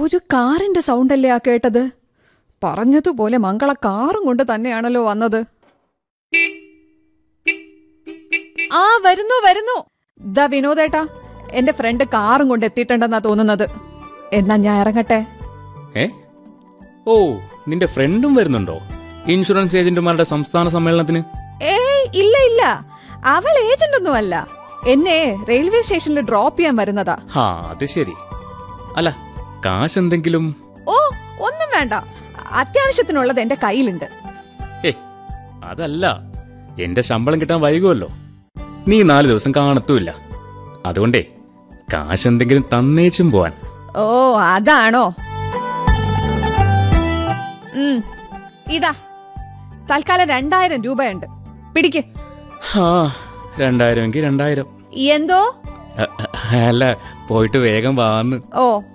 ഒരു കാറിന്റെ സൗണ്ടല്ലേ ആ കേട്ടത് പറഞ്ഞതുപോലെ മംഗള കാറും കൊണ്ട് തന്നെയാണല്ലോ വന്നത് ആ വരുന്നു വരുന്നു ദാ വിനോദേട്ടാ എന്റെ ഫ്രണ്ട് കാറും കൊണ്ട് എത്തിയിട്ടുണ്ടെന്നാ തോന്നുന്നത് എന്നാ ഞാൻ ഇറങ്ങട്ടെ ഏ ഓ നിന്റെ ഫ്രണ്ടും വരുന്നുണ്ടോ ഇൻഷുറൻസ് ഏജന്റുമാരുടെ സംസ്ഥാന സമ്മേളനത്തിന് ഏയ് ഇല്ല ഇല്ല അവൾ ഏജന്റ് ഒന്നുമല്ല എന്നെ റെയിൽവേ സ്റ്റേഷനിൽ ഡ്രോപ്പ് ചെയ്യാൻ വരുന്നതാ ഹാ അത് ശരി അല്ല കാശ് എന്തെങ്കിലും ഓ ഒന്നും വേണ്ട അത്യാവശ്യത്തിനുള്ളത് എന്റെ കയ്യിലുണ്ട് ഏ അതല്ല എന്റെ ശമ്പളം കിട്ടാൻ വൈകുമല്ലോ നീ നാല് ദിവസം കാണത്തുമില്ല അതുകൊണ്ടേ കാശ് എന്തെങ്കിലും തന്നേച്ചും പോവാൻ ഓ അതാണോ ഉം, ഇതാ തൽക്കാലം രണ്ടായിരം രൂപയുണ്ട് പിടിക്ക് ഹാ രണ്ടായിരം എങ്കിൽ രണ്ടായിരം എന്തോ അ- അ- അല്ല പോയിട്ട് വേഗം വാന്ന് ഓ